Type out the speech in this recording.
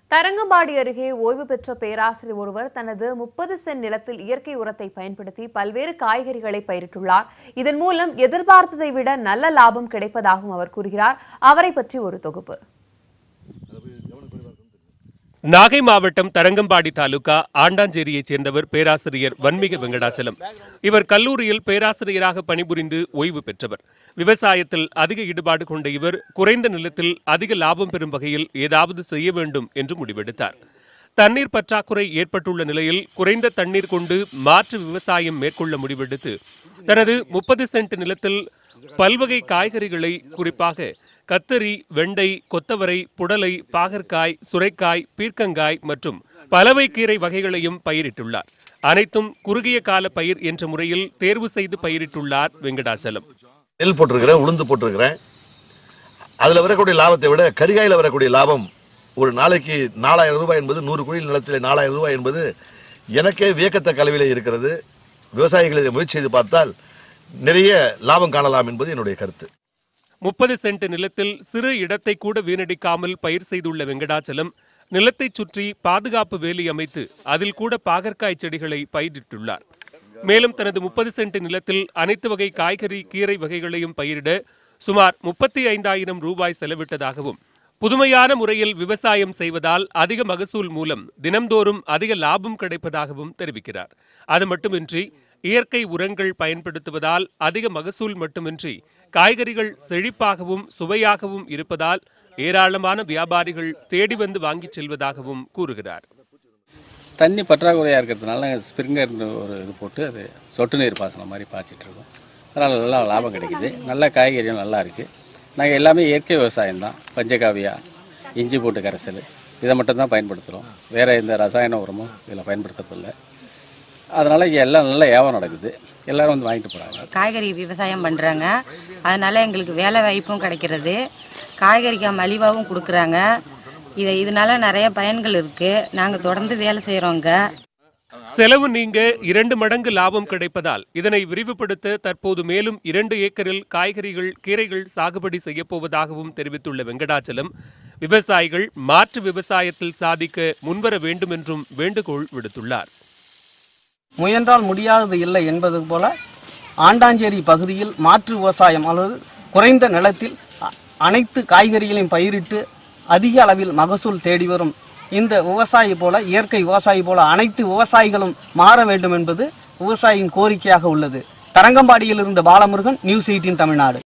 தரங்கம்பாடி அருகே ஓய்வு பெற்ற பேராசிரியர் ஒருவர் தனது முப்பது சென்ட் நிலத்தில் இயற்கை உரத்தை பயன்படுத்தி பல்வேறு காய்கறிகளை பயிரிட்டுள்ளார் இதன் மூலம் எதிர்பார்த்ததை விட நல்ல லாபம் கிடைப்பதாகவும் அவர் கூறுகிறார் அவரை பற்றி ஒரு தொகுப்பு நாகை மாவட்டம் தரங்கம்பாடி தாலுகா ஆண்டாஞ்சேரியைச் சேர்ந்தவர் பேராசிரியர் வன்மிக வெங்கடாச்சலம் இவர் கல்லூரியில் பேராசிரியராக பணிபுரிந்து ஓய்வு பெற்றவர் விவசாயத்தில் அதிக ஈடுபாடு கொண்ட இவர் குறைந்த நிலத்தில் அதிக லாபம் பெறும் வகையில் ஏதாவது செய்ய வேண்டும் என்று முடிவெடுத்தார் தண்ணீர் பற்றாக்குறை ஏற்பட்டுள்ள நிலையில் குறைந்த தண்ணீர் கொண்டு மாற்று விவசாயம் மேற்கொள்ள முடிவெடுத்து தனது முப்பது சென்ட் நிலத்தில் பல்வகை காய்கறிகளை குறிப்பாக கத்தரி வெண்டை கொத்தவரை புடலை பாகற்காய் சுரைக்காய் பீர்க்கங்காய் மற்றும் பலவை கீரை வகைகளையும் பயிரிட்டுள்ளார் அனைத்தும் குறுகிய கால பயிர் என்ற முறையில் தேர்வு செய்து பயிரிட்டுள்ளார் வெங்கடாச்சலம் நெல் போட்டிருக்கிறேன் உளுந்து போட்டிருக்கிறேன் அதில் வரக்கூடிய லாபத்தை விட கரிகாயில் வரக்கூடிய லாபம் ஒரு நாளைக்கு நாலாயிரம் ரூபாய் என்பது நூறு குழியில் நிலத்தில் நாலாயிரம் ரூபாய் என்பது எனக்கே வியக்கத்தக்க அளவிலே இருக்கிறது விவசாயிகள் இதை முயற்சி செய்து பார்த்தால் நிறைய லாபம் காணலாம் என்பது என்னுடைய கருத்து முப்பது சென்ட் நிலத்தில் சிறு இடத்தை கூட வீணடிக்காமல் பயிர் செய்துள்ள வெங்கடாச்சலம் நிலத்தைச் சுற்றி பாதுகாப்பு வேலி அமைத்து அதில் கூட பாகற்காய் செடிகளை பயிரிட்டுள்ளார் மேலும் தனது முப்பது சென்ட் நிலத்தில் அனைத்து வகை காய்கறி கீரை வகைகளையும் பயிரிட சுமார் முப்பத்தி ஐந்தாயிரம் ரூபாய் செலவிட்டதாகவும் புதுமையான முறையில் விவசாயம் செய்வதால் அதிக மகசூல் மூலம் தினம்தோறும் அதிக லாபம் கிடைப்பதாகவும் தெரிவிக்கிறார் அது மட்டுமின்றி இயற்கை உரங்கள் பயன்படுத்துவதால் அதிக மகசூல் மட்டுமின்றி காய்கறிகள் செழிப்பாகவும் சுவையாகவும் இருப்பதால் ஏராளமான வியாபாரிகள் தேடி வந்து வாங்கிச் செல்வதாகவும் கூறுகிறார் தண்ணி பற்றாக்குறையாக இருக்கிறதுனால நாங்கள் ஸ்ப்ரிங்கர் ஒரு இது போட்டு அது சொட்டு நீர் பாசனம் மாதிரி பாய்ச்சிட்டு இருக்கோம் அதனால் நல்லா லாபம் கிடைக்குது நல்ல காய்கறியும் நல்லா இருக்குது நாங்கள் எல்லாமே இயற்கை விவசாயம் தான் பஞ்சகாவியா இஞ்சி போட்டு கரைசல் இதை மட்டும்தான் பயன்படுத்துகிறோம் வேறு எந்த ரசாயன உரமும் இதில் பயன்படுத்துறதில்ல அதனால் இங்கே எல்லாம் நல்ல வியாபாரம் நடக்குது எல்லோரும் வந்து வாங்கிட்டு போகிறாங்க காய்கறி விவசாயம் பண்ணுறாங்க அதனால் எங்களுக்கு வேலை வாய்ப்பும் கிடைக்கிறது காய்கறிக்கு மலிவாகவும் கொடுக்குறாங்க இதை இதனால நிறைய பயன்கள் இருக்குது நாங்கள் தொடர்ந்து வேலை செய்கிறோங்க செலவு நீங்க இரண்டு மடங்கு லாபம் கிடைப்பதால் இதனை விரிவுபடுத்த தற்போது மேலும் இரண்டு ஏக்கரில் காய்கறிகள் கீரைகள் சாகுபடி செய்யப்போவதாகவும் தெரிவித்துள்ள வெங்கடாச்சலம் விவசாயிகள் மாற்று விவசாயத்தில் சாதிக்க முன்வர வேண்டும் என்றும் வேண்டுகோள் விடுத்துள்ளார் முயன்றால் முடியாதது இல்லை என்பது போல ஆண்டாஞ்சேரி பகுதியில் மாற்று விவசாயம் அல்லது குறைந்த நிலத்தில் அ- அனைத்து காய்கறிகளையும் பயிரிட்டு அதிக அளவில் மகசூல் தேடி வரும் இந்த விவசாயி போல இயற்கை விவசாயி போல அனைத்து விவசாயிகளும் மாற வேண்டும் என்பது விவசாயியின் கோரிக்கையாக உள்ளது தரங்கம்பாடியில் இருந்த பாலமுருகன் நியூஸ் எயிட்டின் தமிழ்நாடு